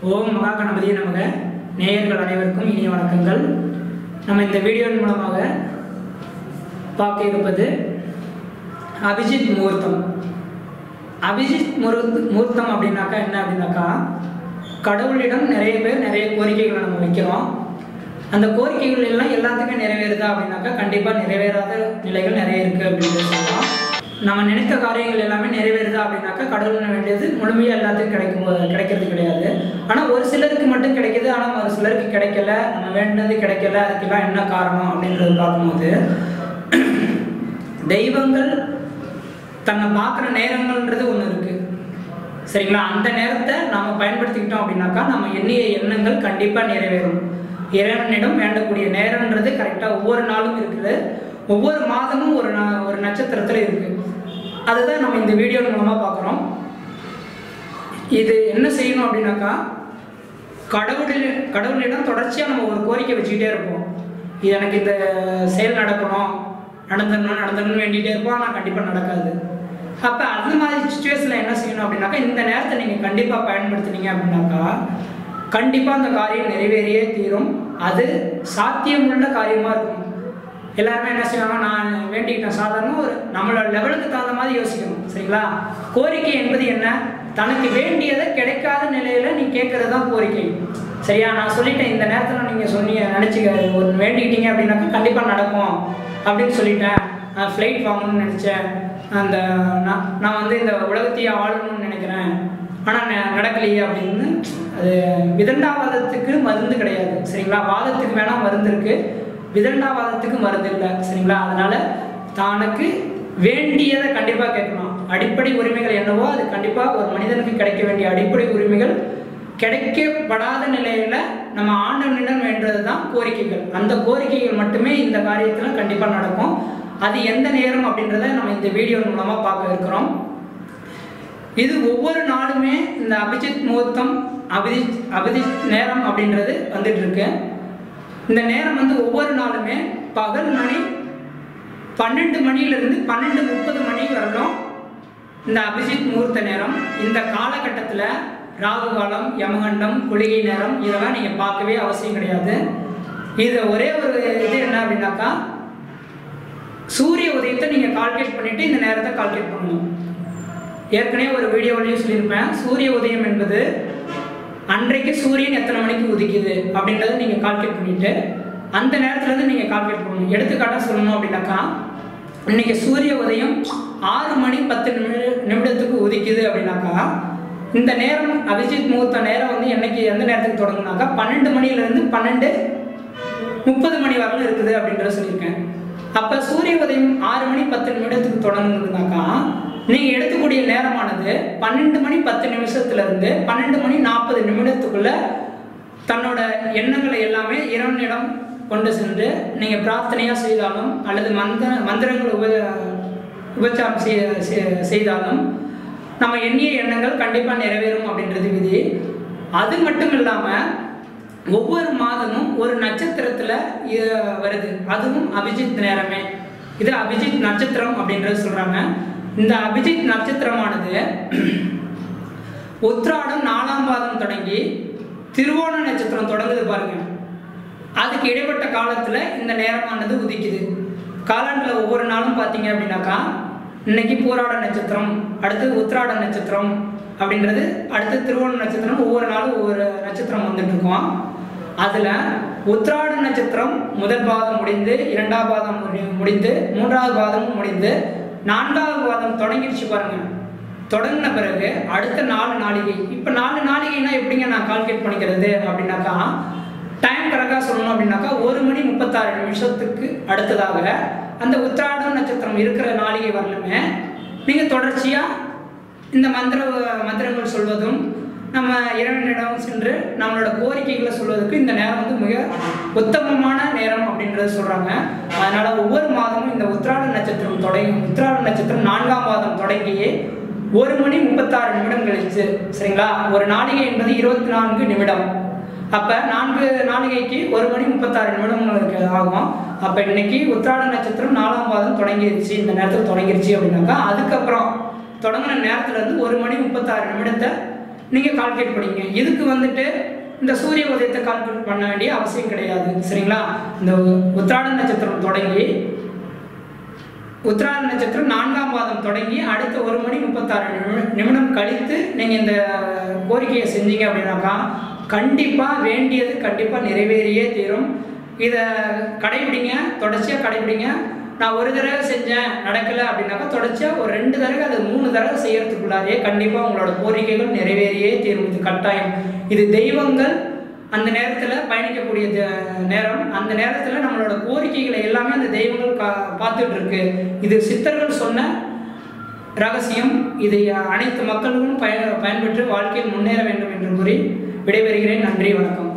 ஓம் மகா கணபதியே நமக நேயர்கள் அனைவருக்கும் இனிய வணக்கங்கள் நம்ம இந்த வீடியோவின் மூலமாக பார்க்க இருப்பது அபிஜித் முகூர்த்தம் அபிஜித் முகூர்த் முகூர்த்தம் அப்படின்னாக்கா என்ன அப்படின்னாக்கா கடவுளிடம் நிறைய பேர் நிறைய கோரிக்கைகளை நம்ம வைக்கிறோம் அந்த கோரிக்கைகள் எல்லாம் எல்லாத்துக்கும் நிறைவேறுதா அப்படின்னாக்கா கண்டிப்பாக நிறைவேறாத நிலைகள் நிறைய இருக்குது அப்படின்னு சொல்லலாம் நம்ம நினைத்த காரியங்கள் எல்லாமே நிறைவேறுதா அப்படின்னாக்கா கடவுள் வேண்டியது முழுமையாக எல்லாத்துக்கும் கிடைக்கும் போது கிடைக்கிறது கிடையாது ஆனால் ஒரு சிலருக்கு மட்டும் கிடைக்குது ஆனால் ஒரு சிலருக்கு கிடைக்கல நம்ம வேண்டினது கிடைக்கல அதுக்கெல்லாம் என்ன காரணம் அப்படின்றது பார்க்கும்போது தெய்வங்கள் தன்னை பார்க்குற நேரங்கள்ன்றது ஒன்று இருக்குது சரிங்களா அந்த நேரத்தை நாம் பயன்படுத்திக்கிட்டோம் அப்படின்னாக்கா நம்ம எண்ணிய எண்ணங்கள் கண்டிப்பாக நிறைவேறும் இறைவனிடம் வேண்டக்கூடிய நேரம்ன்றது கரெக்டாக ஒவ்வொரு நாளும் இருக்குது ஒவ்வொரு மாதமும் ஒரு ந ஒரு நட்சத்திரத்தில் இருக்குது அதுதான் நம்ம இந்த வீடியோ மூலமாக பார்க்குறோம் இது என்ன செய்யணும் அப்படின்னாக்கா கடவுளில் கடவுளிடம் தொடர்ச்சியாக நம்ம ஒரு கோரிக்கை வச்சுக்கிட்டே இருப்போம் இது எனக்கு இந்த செயல் நடக்கணும் நடந்துடணும் நடந்துடணும்னு வேண்டிகிட்டே இருப்போம் ஆனால் கண்டிப்பாக நடக்காது அப்போ அந்த மாதிரி சுச்சுவேஷனில் என்ன செய்யணும் அப்படின்னாக்கா இந்த நேரத்தை நீங்கள் கண்டிப்பாக பயன்படுத்துனீங்க அப்படின்னாக்கா கண்டிப்பாக அந்த காரியம் நிறைவேறியே தீரும் அது சாத்தியமுள்ள காரியமாக இருக்கும் எல்லாருமே என்ன செய்வாங்க நான் வேண்டிக்கிட்டேன் சாதாரண ஒரு நம்மளோட லெவலுக்கு தகுந்த மாதிரி யோசிக்கணும் சரிங்களா கோரிக்கை என்பது என்ன தனக்கு வேண்டியதை கிடைக்காத நிலையில நீ கேட்கறது தான் கோரிக்கை சரியா நான் சொல்லிட்டேன் இந்த நேரத்தில் நீங்கள் சொன்னீங்க நினச்சிக்க ஒரு வேண்டிக்கிட்டீங்க அப்படின்னாக்கா கண்டிப்பாக நடக்கும் அப்படின்னு சொல்லிட்டேன் நான் ஃப்ளைட் வாங்கணும்னு நினச்சேன் அந்த நான் நான் வந்து இந்த உலகத்தையே ஆளணும்னு நினைக்கிறேன் ஆனால் நடக்கலையே அப்படின்னு அது விதண்டாவாதத்துக்கு மருந்து கிடையாது சரிங்களா வாதத்துக்கு வேணால் மருந்து இருக்குது விதண்டாவாதத்துக்கு மருந்து இல்லை சரிங்களா அதனால தனக்கு வேண்டியதை கண்டிப்பாக கேட்கணும் அடிப்படை உரிமைகள் என்னவோ அது கண்டிப்பாக ஒரு மனிதனுக்கு கிடைக்க வேண்டிய அடிப்படை உரிமைகள் கிடைக்கப்படாத நிலையில நம்ம ஆண்டவனிடம் வேண்டது தான் கோரிக்கைகள் அந்த கோரிக்கைகள் மட்டுமே இந்த காரியத்தில் கண்டிப்பாக நடக்கும் அது எந்த நேரம் அப்படின்றத நம்ம இந்த வீடியோ மூலமாக பார்க்க இருக்கிறோம் இது ஒவ்வொரு நாளுமே இந்த அபிஜித் முகூர்த்தம் அபிஜித் அபிஜித் நேரம் அப்படின்றது வந்துட்டு இருக்கு இந்த நேரம் வந்து ஒவ்வொரு நாளுமே பகல் மணி பன்னெண்டு மணியிலிருந்து பன்னெண்டு முப்பது மணி வரலும் இந்த அபிஜித் முகூர்த்த நேரம் இந்த காலகட்டத்தில் ராகு காலம் யமகண்டம் குளிகை நேரம் இதெல்லாம் நீங்கள் பார்க்கவே அவசியம் கிடையாது இது ஒரே ஒரு இது என்ன அப்படின்னாக்கா சூரிய உதயத்தை நீங்கள் கால்குலேட் பண்ணிவிட்டு இந்த நேரத்தை கால்குலேட் பண்ணணும் ஏற்கனவே ஒரு வீடியோவிலையும் சொல்லியிருப்பேன் சூரிய உதயம் என்பது அன்றைக்கு சூரியன் எத்தனை மணிக்கு உதிக்குது அப்படின்றத நீங்கள் கால்குலேட் பண்ணிவிட்டு அந்த நேரத்துலேருந்து நீங்கள் கால்குலேட் பண்ணணும் எடுத்துக்காட்டாக சொல்லணும் அப்படின்னாக்கா இன்னைக்கு சூரிய உதயம் ஆறு மணி பத்து நிமிட நிமிடத்துக்கு உதிக்குது அப்படின்னாக்கா இந்த நேரம் அபிஜித் முகூர்த்த நேரம் வந்து என்னைக்கு எந்த நேரத்துக்கு தொடங்குனாக்கா பன்னெண்டு மணிலேருந்து பன்னெண்டு முப்பது மணி வரலும் இருக்குது அப்படின்றத சொல்லியிருக்கேன் அப்போ சூரிய உதயம் ஆறு மணி பத்து நிமிடத்துக்கு தொடங்குதுனாக்கா நீங்கள் எடுக்கக்கூடிய நேரமானது பன்னெண்டு மணி பத்து நிமிஷத்துலேருந்து பன்னெண்டு மணி நாற்பது நிமிடத்துக்குள்ள தன்னோட எண்ணங்களை எல்லாமே இறைவனிடம் கொண்டு சென்று நீங்கள் பிரார்த்தனையாக செய்தாலும் அல்லது மந்திர மந்திரங்கள் உப உபச்சாரம் செய்தாலும் நம்ம எண்ணிய எண்ணங்கள் கண்டிப்பாக நிறைவேறும் அப்படின்றது விதி அது மட்டும் இல்லாமல் ஒவ்வொரு மாதமும் ஒரு நட்சத்திரத்தில் வருது அதுவும் அபிஜித் நேரமே இது அபிஜித் நட்சத்திரம் அப்படின்றது சொல்கிறாங்க இந்த அபிஜித் நட்சத்திரமானது உத்ராடம் நாலாம் பாதம் தொடங்கி திருவோண நட்சத்திரம் தொடங்குது பாருங்க அதுக்கு இடைப்பட்ட காலத்தில் இந்த நேரமானது உதிக்குது காலாண்டில் ஒவ்வொரு நாளும் பார்த்தீங்க அப்படின்னாக்கா இன்னைக்கு பூராட நட்சத்திரம் அடுத்து உத்ராட நட்சத்திரம் அப்படின்றது அடுத்து திருவோண நட்சத்திரம் ஒவ்வொரு நாளும் ஒவ்வொரு நட்சத்திரம் வந்துட்டு இருக்கோம் அதில் உத்ராட நட்சத்திரம் முதல் பாதம் முடிந்து இரண்டாம் பாதம் முடிந்து மூன்றாவது பாதமும் முடிந்து நான்காவது பாதம் தொடங்கிடுச்சு பாருங்க தொடங்கின பிறகு அடுத்த நாலு நாளிகை இப்போ நாலு நாளிகைனா எப்படிங்க நான் கால்குலேட் பண்ணிக்கிறது அப்படின்னாக்கா டைம் கரெக்டாக சொல்லணும் அப்படின்னாக்கா ஒரு மணி முப்பத்தாறு நிமிஷத்துக்கு அடுத்ததாக அந்த உத்திராடம் நட்சத்திரம் இருக்கிற நாளிகை வரலுமே நீங்கள் தொடர்ச்சியாக இந்த மந்திர மந்திரங்கள் சொல்வதும் நம்ம இறைவனிடம் சென்று நம்மளோட கோரிக்கைகளை சொல்வதற்கு இந்த நேரம் வந்து மிக உத்தமமான நேரம் அப்படின்றத சொல்கிறாங்க அதனால் ஒவ்வொரு மாதமும் இந்த உத்திராட நட்சத்திரம் தொடங்கி உத்திராட நட்சத்திரம் நான்காம் மாதம் தொடங்கியே ஒரு மணி முப்பத்தாறு நிமிடம் கழிச்சு சரிங்களா ஒரு நாளிகை என்பது இருபத்தி நான்கு நிமிடம் அப்போ நான்கு நாளிகைக்கு ஒரு மணி முப்பத்தாறு நிமிடங்களுக்கு ஆகும் அப்போ இன்னைக்கு உத்திராட நட்சத்திரம் நாலாம் பாதம் தொடங்கிருச்சு இந்த நேரத்தில் தொடங்கிருச்சு அப்படின்னாக்கா அதுக்கப்புறம் தொடங்கின நேரத்துலேருந்து ஒரு மணி முப்பத்தாறு நிமிடத்தை நீங்கள் கால்குலேட் பண்ணிங்க இதுக்கு வந்துட்டு இந்த சூரிய உதயத்தை கால்குலேட் பண்ண வேண்டிய அவசியம் கிடையாது சரிங்களா இந்த உத்திராட நட்சத்திரம் தொடங்கி உத்திராட நட்சத்திரம் நான்காம் பாதம் தொடங்கி அடுத்த ஒரு மணி முப்பத்தாறு நிமி- நிமிடம் கழித்து நீங்கள் இந்த கோரிக்கையை செஞ்சீங்க அப்படின்னாக்கா கண்டிப்பாக வேண்டியது கண்டிப்பாக நிறைவேறியே தீரும் இதை கடைபிடிங்க தொடர்ச்சியாக கடைபிடிங்க நான் ஒரு தடவை செஞ்சேன் நடக்கலை அப்படின்னாக்கா தொடர்ச்சியாக ஒரு ரெண்டு தடவை அது மூணு தடவை செய்யறதுக்குள்ளாரையே கண்டிப்பாக உங்களோட கோரிக்கைகள் நிறைவேறியே தீரும் இது கட்டாயம் இது தெய்வங்கள் அந்த நேரத்தில் பயணிக்கக்கூடிய த- நேரம் அந்த நேரத்தில் நம்மளோட கோரிக்கைகளை எல்லாமே அந்த தெய்வங்கள் கா பார்த்துட்டு இருக்கு இது சித்தர்கள் சொன்ன ரகசியம் இதை அனைத்து மக்களும் பயன் பயன்பெற்று வாழ்க்கையில் முன்னேற வேண்டும் என்று கூறி விடைபெறுகிறேன் நன்றி வணக்கம்